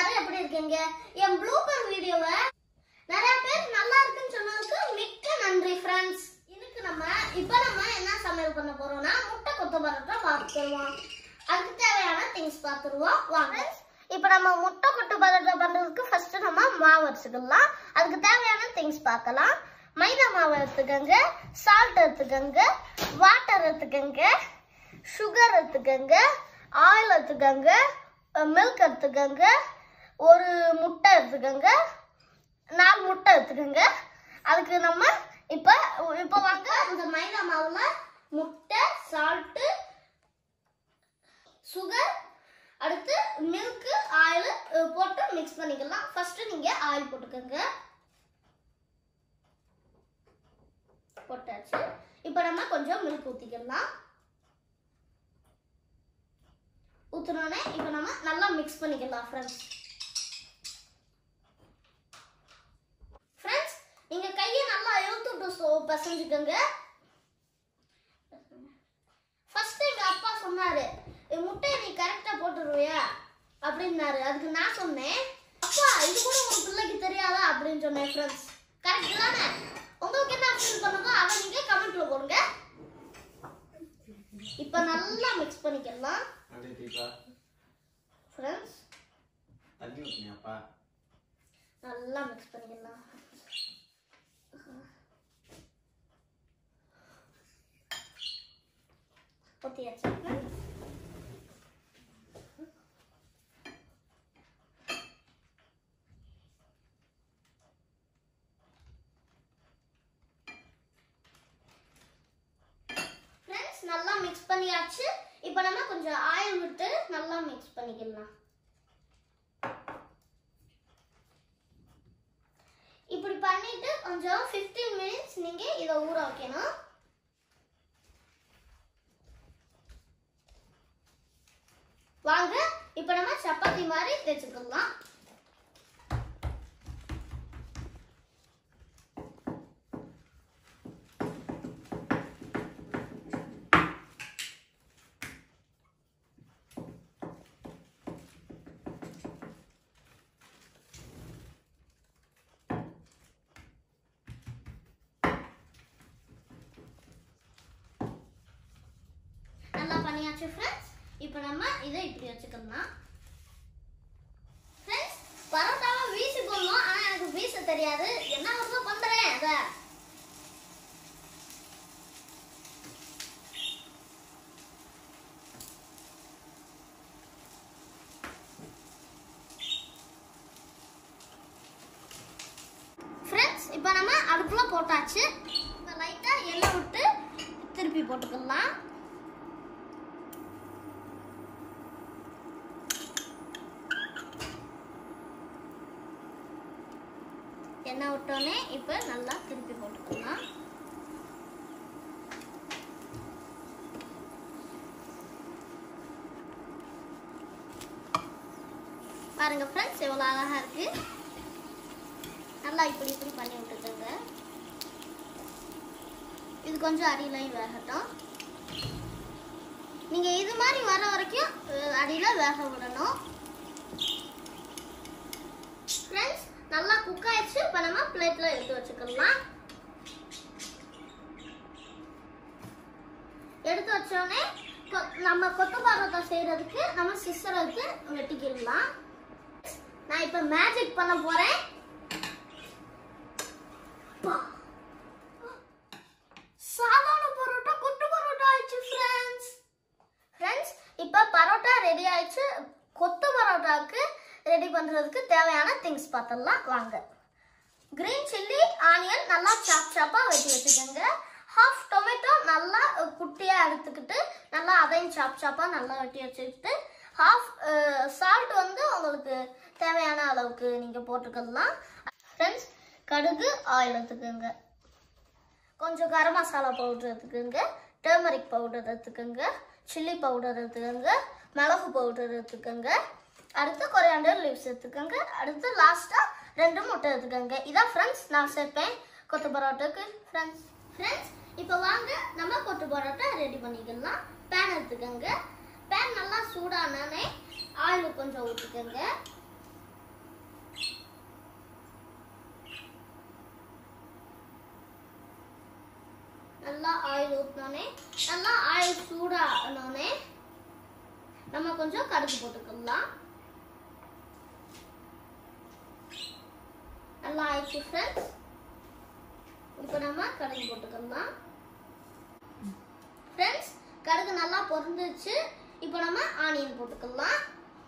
எல்லாரும் எப்படி இருக்கீங்க என் ப்ளூபர் வீடியோவை நிறைய பேர் நல்லா இருக்குன்னு சொன்னதுக்கு மிக்க நன்றி ஃப்ரெண்ட்ஸ் இதுக்கு நம்ம இப்போ நம்ம என்ன சமையல் பண்ண போறோம்னா முட்டை கொத்து பரோட்டா பார்த்துருவோம் அதுக்கு தேவையான திங்ஸ் பார்த்துருவோம் வாங்க இப்போ நம்ம முட்டை கொத்து பரோட்டா பண்றதுக்கு ஃபர்ஸ்ட் நம்ம மாவு வச்சுக்கலாம் அதுக்கு தேவையான திங்ஸ் பார்க்கலாம் மைதா மாவு எடுத்துக்கோங்க சால்ட் எடுத்துக்கோங்க வாட்டர் எடுத்துக்கோங்க சுகர் எடுத்துக்கோங்க ஆயில் எடுத்துக்கோங்க மில்க் எடுத்துக்கோங்க ஒரு முட்டை எடுத்துக்கோங்க நாலு முட்டை எடுத்துக்கோங்க அதுக்கு நம்ம இப்போ இப்போ வாங்க அந்த மைதா மாவுல முட்டை சால்ட்டு சுகர் அடுத்து மில்க் ஆயில் போட்டு மிக்ஸ் பண்ணிக்கலாம் ஃபர்ஸ்ட் நீங்க ஆயில் போட்டுக்கோங்க போட்டாச்சு இப்போ நம்ம கொஞ்சம் மில்க் ஊற்றிக்கலாம் ஊற்றினோடனே இப்போ நம்ம நல்லா மிக்ஸ் பண்ணிக்கலாம் ஃப்ரெண்ட்ஸ் ஃப்ரெண்ட்ஸ் நீங்க கையை நல்லா இழுத்து விட்டு சோ- பிசைஞ்சுக்கோங்க ஃபர்ஸ்ட் எங்க அப்பா சொன்னாரு "இந்த முட்டையை நீ கரெக்டா போட்டுருவியா அப்படின்னாரு அதுக்கு நான் சொன்னேன் அப்பா இது கூட உங்க பிள்ளைக்கு தெரியாதா அப்படின்னு சொன்னேன் ஃப்ரெண்ட்ஸ் கரெக்ட் தானே உங்களுக்கு என்ன ஃபீல் பண்ணுங்க அதை நீங்க கமெண்ட்ல போடுங்க இப்போ நல்லா மிக்ஸ் பண்ணிக்கலாம் அப்படியே தீபா ஃப்ரெண்ட்ஸ் தண்ணி ஊற்றினியாப்பா நல்லா மிக்ஸ் பண்ணிக்கலாம் ஊற்றியாச்சு ஃப்ரெண்ட்ஸ் நல்லா மிக்ஸ் பண்ணியாச்சு இப்போ நம்ம கொஞ்சம் ஆயில் விட்டு நல்லா மிக்ஸ் பண்ணிக்கலாம் இப்படி பண்ணிட்டு கொஞ்சம் 15 மினிட்ஸ் நீங்க இதை ஊற வைக்கணும் வாங்க இப்போ நம்ம சப்பாத்தி மாதிரி தேய்ச்சிக்கலாம் நல்லா பண்ணியாச்சு ஃப்ரெண்ட்ஸ் இப்போ நம்ம இதை இப்படி வச்சுக்கலாம் ஃப்ரெண்ட்ஸ் பரோட்டாவை வீசி போடணும் ஆனால் எனக்கு வீச தெரியாது என்ன வருதோ பண்ணுறேன் அதை ஃப்ரெண்ட்ஸ் இப்போ நம்ம அடுப்புல போட்டாச்சு இப்போ லைட்டாக எண்ணெய் விட்டு திருப்பி போட்டுக்கலாம் எண்ணெய் விட்டோன்னே இப்போ நல்லா திருப்பி போட்டுக்கலாம் பாருங்க ஃப்ரெண்ட்ஸ் எவ்வளோ அழகா இருக்கு நல்லா இப்படி இப்படி பண்ணி விட்டுக்கோங்க இது கொஞ்சம் அடியிலையும் வேகட்டும் நீங்க இது மாதிரி வர வரைக்கும் அஹ், அடியில வேக விடணும் ஃப்ரெண்ட்ஸ் நல்லா குக் ஆயிடுச்சு இப்போ நம்ம பிளேட்ல எடுத்து வச்சுக்கலாம் எடுத்து வச்சோடனே கொ- நம்ம கொத்து பரோட்டா செய்யறதுக்கு நம்ம சிஸ்டர் வச்சு வெட்டிக்கிடலாம் நான் இப்போ மேஜிக் பண்ண போறேன் பா. சாதாரண பரோட்டா கொத்து பரோட்டா ஆயிடுச்சு ஃப்ரெண்ட்ஸ் ஃப்ரெண்ட்ஸ் இப்போ பரோட்டா ரெடி ஆயிடுச்சு கொத்து பரோட்டாவுக்கு ரெடி பண்ணுறதுக்கு தேவையான திங்ஸ் பார்த்துடலாம் வாங்க கிரீன் சில்லி ஆனியன் நல்லா சாப் சாப்பாக வெட்டி வச்சுக்கோங்க ஹாஃப் டொமேட்டோ நல்லா குட்டியாக எடுத்துக்கிட்டு நல்லா அதையும் சாப் சாப்பாக நல்லா வெட்டி வச்சுக்கிட்டு ஹாஃப் சால்ட் வந்து உங்களுக்கு தேவையான அளவுக்கு நீங்கள் போட்டுக்கலாம் ஃப்ரெண்ட்ஸ் கடுகு ஆயில் எடுத்துக்கோங்க கொஞ்சம் கரம் மசாலா பவுடர் எடுத்துக்கோங்க டர்மரிக் பவுடர் எடுத்துக்கோங்க சில்லி பவுடர் எடுத்துக்கோங்க மிளகு பவுடர் எடுத்துக்கோங்க அடுத்து கொரியாண்டர் லீவ்ஸ் எடுத்துக்கோங்க அடுத்து லாஸ்ட்டாக ரெண்டு முட்டை எடுத்துக்கோங்க இதான் ஃப்ரெண்ட்ஸ் நான் சேர்ப்பேன் கொத்து பரோட்டாக்கு ஃப்ரெண்ட்ஸ் ஃப்ரெண்ட்ஸ் இப்போ வாங்க நம்ம கொத்து பரோட்டா ரெடி பண்ணிக்கலாம் பேன் எடுத்துக்கோங்க பேன் நல்லா சூடானே ஆயில் கொஞ்சம் ஊற்றிக்கோங்க ஆயில் ஊற்றினோடனே நல்லா ஆயில் சூடானோடனே நம்ம கொஞ்சம் கடுகு போட்டுக்கலாம் நல்லா ஆயிடுச்சு ஃப்ரெண்ட்ஸ் இப்போ நம்ம கடுகு போட்டுக்கலாம் ஃப்ரெண்ட்ஸ் கடுகு நல்லா பொரிஞ்சிருச்சு இப்போ நம்ம ஆனியன் போட்டுக்கலாம்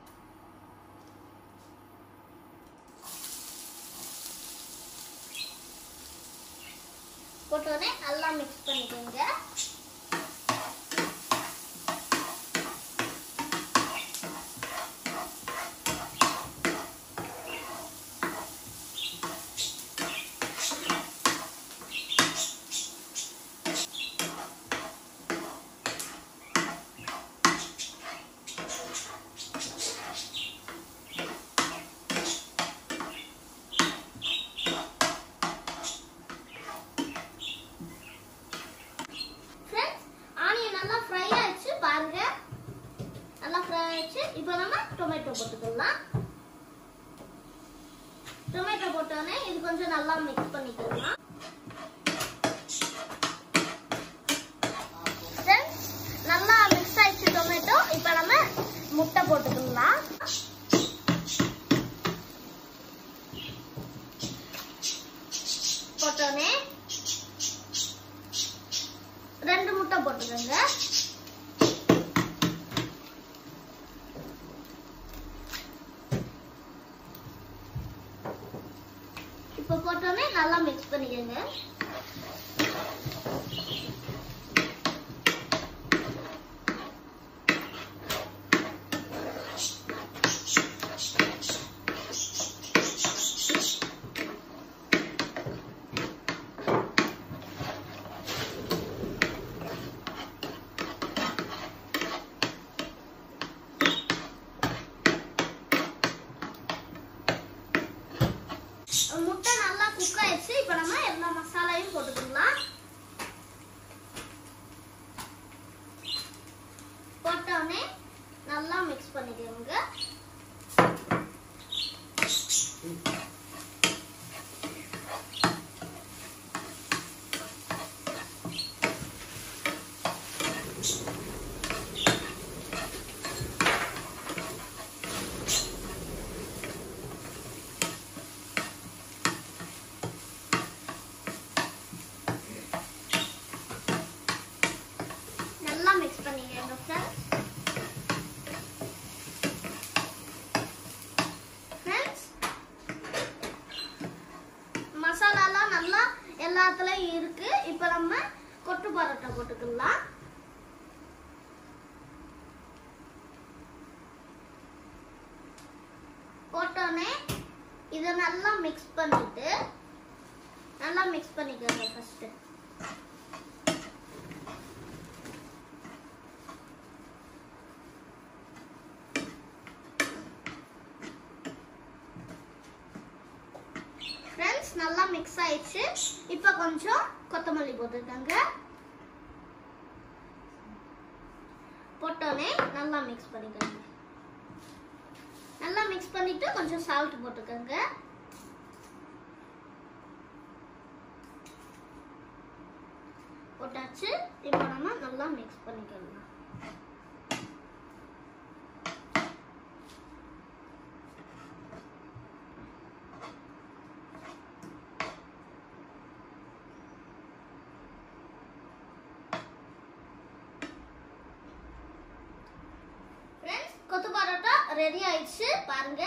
போட்டோடனே நல்லா மிக்ஸ் பண்ணிக்கோங்க ஃப்ரெண்ட்ஸ் ஆனியன் நல்லா ஃப்ரை ஆயிடுச்சு பாருங்க நல்லா ஃப்ரை ஆயிடுச்சு இப்போ நம்ம டொமேட்டோ போட்டுக்கலாம் டொமேட்டோ போட்டோன்னே இது கொஞ்சம் நல்லா மிக்ஸ் பண்ணிக்கலாம் ஃப்ரெண்ட்ஸ் நல்லா மிக்ஸ் ஆயிடுச்சு டொமேட்டோ இப்போ நம்ம முட்டை போட்டுக்கலாம் போட்டோன்னே ரெண்டு முட்டை போட்டுக்கோங்க இப்போ போட்டோன்னே நல்லா மிக்ஸ் பண்ணிக்கோங்க முட்டை நல்லா குக் ஆயிடுச்சு இப்போ நம்ம எல்லா மசாலாவையும் போட்டுக்கலாம் போட்டோடனே நல்லா மிக்ஸ் பண்ணிக்கோங்க நல்லா மிக்ஸ் பண்ணிக்கோங்க ஃப்ரெண்ட்ஸ் ஃப்ரெண்ட்ஸ் மசாலாலாம் நல்லா எல்லாத்துலயும் இருக்கு இப்போ நம்ம கொட்டு பரோட்டா போட்டுக்கலாம் போட்டோன்னே இதை நல்லா மிக்ஸ் பண்ணிட்டு நல்லா மிக்ஸ் பண்ணிக்கோங்க ஃபர்ஸ்ட் ஃப்ரெண்ட்ஸ் நல்லா மிக்ஸ் ஆயிடுச்சு இப்போ கொஞ்சம் கொத்தமல்லி போட்டுக்கோங்க போட்டோன்னே நல்லா மிக்ஸ் பண்ணிக்கோங்க நல்லா மிக்ஸ் பண்ணிட்டு கொஞ்சம் சால்ட் போட்டுக்கோங்க போட்டாச்சு இப்போ நம்ம நல்லா மிக்ஸ் பண்ணிக்கலாம் ஃப்ரெண்ட்ஸ் கொத்து பரோட்டா ரெடி ஆயிடுச்சு பாருங்க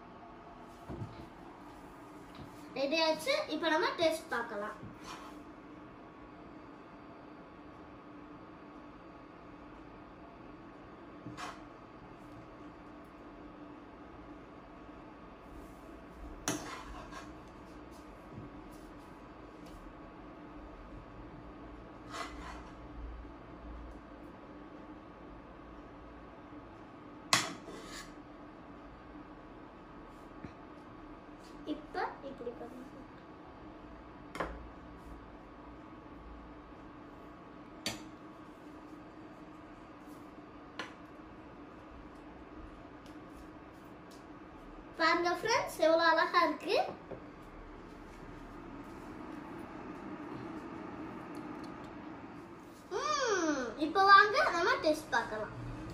ரெடி ஆயிடுச்சு இப்போ நம்ம டேஸ்ட் பார்க்கலாம் இப்போ இப்படி பண்ணுங்க பாருங்க ஃப்ரெண்ட்ஸ் எவ்வளோ அழகா இருக்கு இப்போ வாங்க நம்ம டேஸ்ட் பார்க்கலாம்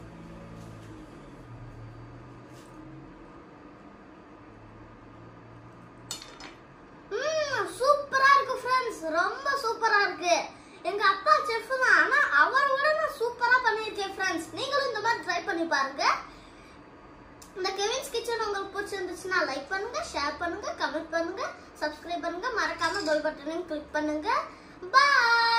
ம் சூப்பரா இருக்கு ஃப்ரெண்ட்ஸ் ரொம்ப சூப்பரா இருக்கு எங்க அப்பா செஃப் தான் ஆனா அவரை விட நான் சூப்பரா பண்ணிருக்கேன் ஃப்ரெண்ட்ஸ் நீங்களும் இந்த மாதிரி ட்ரை பண்ணி பாருங்க இந்த கெவின்ஸ் கிச்சன் உங்களுக்கு பிடிச்சிருந்துச்சுன்னா லைக் பண்ணுங்க ஷேர் பண்ணுங்க கமெண்ட் பண்ணுங்க சப்ஸ்கிரைப் பண்ணுங்க மறக்காம பெல் பட்டனையும் கிளிக் பண்ணுங்க பாய்